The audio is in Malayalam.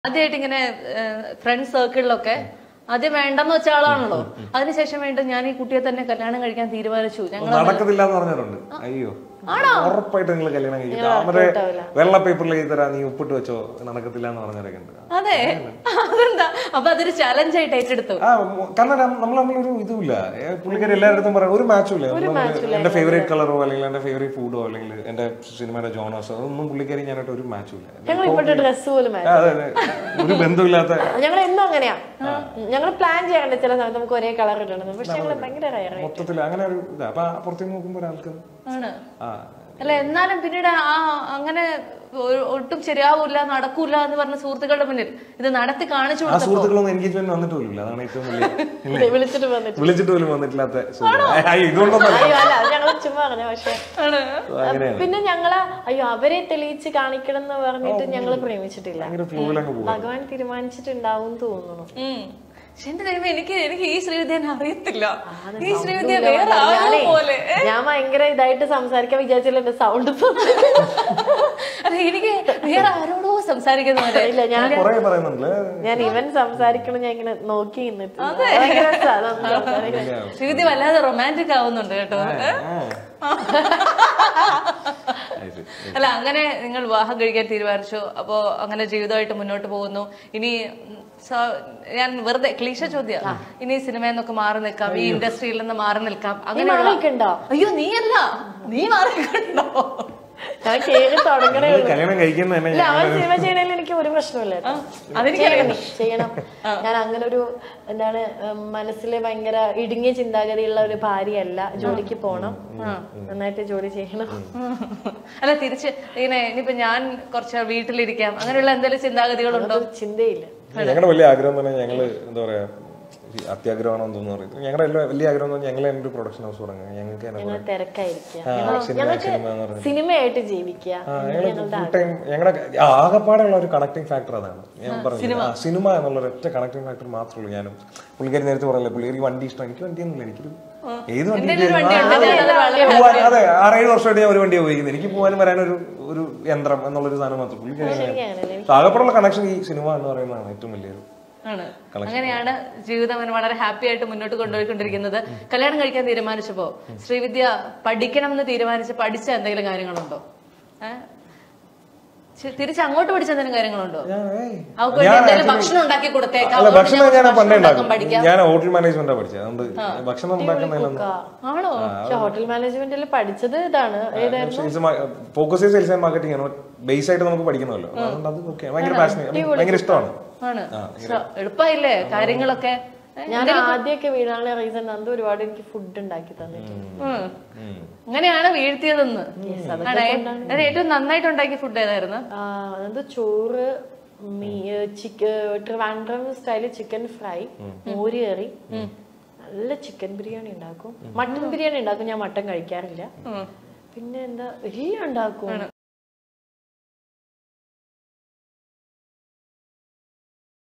ആദ്യമായിട്ട് ഇങ്ങനെ ഫ്രണ്ട് സർക്കിളിലൊക്കെ ആദ്യം വേണ്ടെന്ന് വെച്ച ആളാണല്ലോ അതിനുശേഷം വേണ്ട ഞാൻ ഈ കുട്ടിയെ തന്നെ കല്യാണം കഴിക്കാൻ തീരുമാനിച്ചു ഞങ്ങൾ നടക്കത്തില്ല എന്ന് പറഞ്ഞവരുണ്ട് അയ്യോ ഉറപ്പായിട്ട് നിങ്ങൾ കല്യാണം കഴിക്കും അവരെ വെള്ള പേപ്പറിൽ എഴുതി തരാ നീ ഉപ്പിട്ട് വെച്ചോ നടക്കത്തില്ല എന്ന് പറഞ്ഞവരൊക്കെ ഉണ്ട് അതെ അതെന്താ അപ്പൊ അതൊരു ചലഞ്ച് ആയിട്ട് ഏറ്റെടുത്തു ആ മ- കാരണം നം- നമ്മൾ തമ്മിലൊരു ഇതുമില്ല ഏ, പുള്ളിക്കാരി എല്ലായിടത്തും പറയാം ഒരു മാച്ചും ഇല്ല നമ്മള് എന്റെ ഫേവറേറ്റ് കളറോ അല്ലെങ്കിൽ എന്റെ ഫേവറേറ്റ് ഫൂഡോ അല്ലെങ്കിൽ എന്റെ സിനിമയുടെ ജോണേഴ്സോ അതൊന്നും പുള്ളിക്കാരി ഞാനായിട്ട് ഒരു മാച്ചും ഇല്ല ഞങ്ങൾ ഇപ്പോഴത്തെ ഡ്രസ്സ് പോലും ആ, അതെ അതെ ഒരു ബന്ധമില്ലാത്ത ഞങ്ങൾ എന്നും അങ്ങനെയാ ഞങ്ങൾ പ്ലാൻ ചെയ്യാറുണ്ട് ചില സമയത്ത് നമുക്ക് ഒരേ കളർ ഇടണം പക്ഷെ ഞങ്ങൾ ഭയങ്കര റയർ മൊത്തത്തിൽ അങ്ങനെ ഒരു ഇതാ അപ്പൊ ആ പുറത്തേക്ക് നോക്കുമ്പോ ഒരാൾക്ക് ആണ് ആ അല്ല എന്നാലും പിന്നീട് ആ അങ്ങനെ ഒ- ഒട്ടും ശരിയാവൂല നടക്കൂല എന്ന് പറഞ്ഞ സുഹൃത്തുക്കളുടെ മുന്നിൽ ഇത് നടത്തി കാണിച്ചു ആ കൊടുത്തപ്പോ സുഹൃത്തുക്കളൊന്നും എൻഗേജ്മെന്റ് വന്നിട്ട് പോലും ഇല്ല അതാണ് ഏറ്റവും വലിയ വിളിച്ചിട്ട് വന്നിട്ട് വിളിച്ചിട്ട് പോലും വന്നിട്ടില്ലാത്ത സുഹൃത്ത്. അയ്യോ, ഇതുകൊണ്ടൊന്നും അയ്യോ അല്ല അത് ഞങ്ങൾ ചുമ്മാ പറഞ്ഞു പക്ഷെ ആണ് അങ്ങനെയാണ് പിന്നെ ഞങ്ങള് അയ്യോ അവരെ തെളിയിച്ച് കാണിക്കണം എന്ന് പറഞ്ഞിട്ട് ഞങ്ങൾ പ്രേമിച്ചിട്ടില്ല ഭയങ്കര ഫ്ലൂവിലങ്ങ് പോകും ഭഗവാൻ തീരുമാനിച്ചിട്ടുണ്ടാവും തോന്നുന്നു ഉം. പക്ഷെ എന്റെ ദൈവം എനിക്ക് എനിക്ക് ഈ ശ്രീവിദ്യനെ അറിയത്തില്ല ഈ sound ശ്രീവിദ്യ ഇല്ല. വേറെ ആരോ ഞാനേ, പോലെ ഞാൻ ഭയങ്കര ഇതായിട്ട് സംസാരിക്കാൻ വിചാരിച്ചില്ല എന്റെ സൗണ്ട് അല്ല എനിക്ക് വേറെ ആരോടോ സംസാരിക്കുന്ന പോലെ ഇല്ല ഞാൻ കൊറേ പറയുന്നുണ്ടല്ലേ ഞാൻ ഇവൻ സംസാരിക്കണം ഞാൻ ഇങ്ങനെ നോക്കി നിന്നിട്ട് ഭയങ്കര രസാ അതൊന്ന് സംസാരിക്കാൻ. ശ്രീവിദ്യ വല്ലാതെ റൊമാൻറ്റിക് ആവുന്നുണ്ട് കേട്ടോ അല്ല അങ്ങനെ നിങ്ങൾ വിവാഹം കഴിക്കാൻ തീരുമാനിച്ചു അപ്പോ അങ്ങനെ ജീവിതമായിട്ട് മുന്നോട്ട് പോകുന്നു ഇനി ഉം, സ- ഞാൻ വെറുതെ ക്ലീശ ചോദ്യ ഇനി സിനിമയിൽ നിന്നൊക്കെ മാറി നിൽക്കാം ഈ ഇൻഡസ്ട്രിയിൽ നിന്ന് മാറി നിൽക്കാം അങ്ങനെയുള്ള മാറിയിട്ടുണ്ടോ? അയ്യോ നീയല്ല നീ മാറിക്കണ്ടോ ഞാൻ കേറി തുടങ്ങണേ നിങ്ങള് കല്യാണം കഴിക്കുന്ന തന്നെ ഇല്ല അവൻ സിനിമ ചെയ്യണതിൽ എനിക്ക് ഒരു പ്രശ്നമില്ല കേട്ടോ. അതെനിക്കറിയാം. ചെയ്യണം നീ, ചെയ്യണം ഞാൻ അങ്ങനെ ഒരു എന്താണ് ഉം, മനസ്സിലെ ഭയങ്കര ഇടുങ്ങിയ ചിന്താഗതിയുള്ള ഒരു ഭാര്യയല്ല ജോലിക്ക് പോണം നന്നായിട്ട് ജോലി ചെയ്യണം അല്ല തിരിച്ച് ഇങ്ങനെ ഇനിയിപ്പോ ഞാൻ കുറച്ച് വീട്ടിലിരിക്കാം അങ്ങനെയുള്ള എന്തെങ്കിലും ചിന്താഗതികളുണ്ടോ ഒരു ചിന്തയില്ല ഞങ്ങളുടെ വലിയ ആഗ്രഹം തന്നെ ഞങ്ങള് എന്താ പറയാ ഈ അത്യാഗ്രഹമാണോ എന്തോന്ന് പറയുന്നത് ഞങ്ങളുടെ എല്ലാ വലിയ ആഗ്രഹം എന്ന് പറഞ്ഞാൽ ഞങ്ങൾ തന്നെ ഒരു പ്രൊഡക്ഷൻ ഹൗസ് തുടങ്ങുക ഞങ്ങൾക്ക് തന്നെ ഞങ്ങൾ തിരക്കായിരിക്കുക ആ, ഞങ്ങൾ- സിനിമ ഞങ്ങൾക്ക് സിനിമ എന്ന് പറഞ്ഞാൽ സിനിമയായിട്ട് ജീവിക്കുക ഞങ്ങൾ ഫുൾ ടൈം ഞങ്ങളുടെ ആകെപ്പാടെയുള്ള ഒരു കണക്ടിങ് ഫാക്ടർ അതാണ് ഞാൻ പറഞ്ഞു ആ, സിനിമ എന്നുള്ള ഒറ്റ കണക്ടിങ് ഫാക്ടർ മാത്രമേ ഉള്ളൂ ഞാനും പുള്ളിക്കാരി നേരത്തെ പറയല്ലേ പുള്ളിക്കാരി വണ്ടി ഇഷ്ടം എനിക്ക് വണ്ടിയൊന്നുമില്ല എനിക്കൊരു ഏത് വണ്ടി ഒരു വണ്ടി ആ, ഉണ്ട്. അതെ. ഞാനത് വളരെ പോവാൻ- അതെ ആറേഴ് വർഷമായിട്ട് ഞാൻ ഒരു വണ്ടി ഉപയോഗിക്കുന്നത് എനിക്ക് പോകാനും വരാനൊരു ഒരു യന്ത്രം എന്നുള്ളൊരു സാധനം മാത്രം പുള്ളിക്കാരി അങ്ങനെയല്ലേ? ആകെപ്പാടുള്ള കണക്ഷൻ ഈ സിനിമ എന്ന് പറയുന്നതാണ് ഏറ്റവും വലിയൊരു ആണ് അങ്ങനെയാണ് ജീവിതം അങ്ങനെ വളരെ ഹാപ്പി ആയിട്ട് മുന്നോട്ട് കൊണ്ടുപോയിക്കൊണ്ടിരിക്കുന്നത് കല്യാണം കഴിക്കാൻ തീരുമാനിച്ചപ്പോ ശ്രീവിദ്യ പഠിക്കണം എന്ന് തീരുമാനിച്ച് പഠിച്ച എന്തെങ്കിലും കാര്യങ്ങളുണ്ടോ ഏഹ് തിരിച്ച് അങ്ങോട്ട് പഠിച്ച എന്തെങ്കിലും കാര്യങ്ങളുണ്ടോ ഞാൻ, ഏയ്, അവർക്ക് വേണ്ടി എന്തെങ്കിലും ഭക്ഷണം ഉണ്ടാക്കി കൊടുത്തേക്കാം അല്ല അതുകൊണ്ട് ഭക്ഷണം ഞാൻ ഞാൻ പണ്ടേ ഭക്ഷണം ഉണ്ടാക്കാൻ ഉണ്ടാക്കും പഠിക്കാം ഞാൻ ഹോട്ടൽ മാനേജ്മെന്റാ പഠിച്ചത് അതുകൊണ്ട് ഭക്ഷണം ഉണ്ടാക്കുന്നതിലൊന്നും ആണോ പക്ഷെ ഹോട്ടൽ മാനേജ്മെന്റിൽ പഠിച്ചത് ഇതാണ് ഏതായിരുന്നു ഫോക്കസ് ചെയ്ത് സെയിൽസ് ആൻഡ് മാർക്കറ്റിംഗ് ആണ് ബേസ് ആയിട്ട് നമുക്ക് പഠിക്കണമല്ലോ അതുകൊണ്ട് അത് ഓക്കെ ഭയങ്കര പാഷൻ ഭയങ്കര ഇഷ്ടമാണ് ആണ് എളുപ്പമായില്ലേ കാര്യങ്ങളൊക്കെ ഏ? ഞാൻ ആദ്യമൊക്കെ വീടാനുള്ള റീസൺ നന്ദു ഒരുപാട് എനിക്ക് ഫുഡ് ഉണ്ടാക്കി തന്നിട്ടുണ്ട് ഉം. അങ്ങനെയാണ് വീഴ്ത്തിയതെന്ന് ആണേ ഞാൻ ഏറ്റവും നന്നായിട്ട് ഉണ്ടാക്കിയ ഫുഡ് ഏതായിരുന്നു ആ, അത് ചോറ് മീ chicken Trivandrum style chicken fry മോര് കറി നല്ല ചിക്കൻ ബിരിയാണി ഉണ്ടാക്കും മട്ടൻ ബിരിയാണി ഉണ്ടാക്കും ഞാൻ മട്ടൻ കഴിക്കാറില്ല പിന്നെ എന്താ എല്ലാം ഉണ്ടാക്കും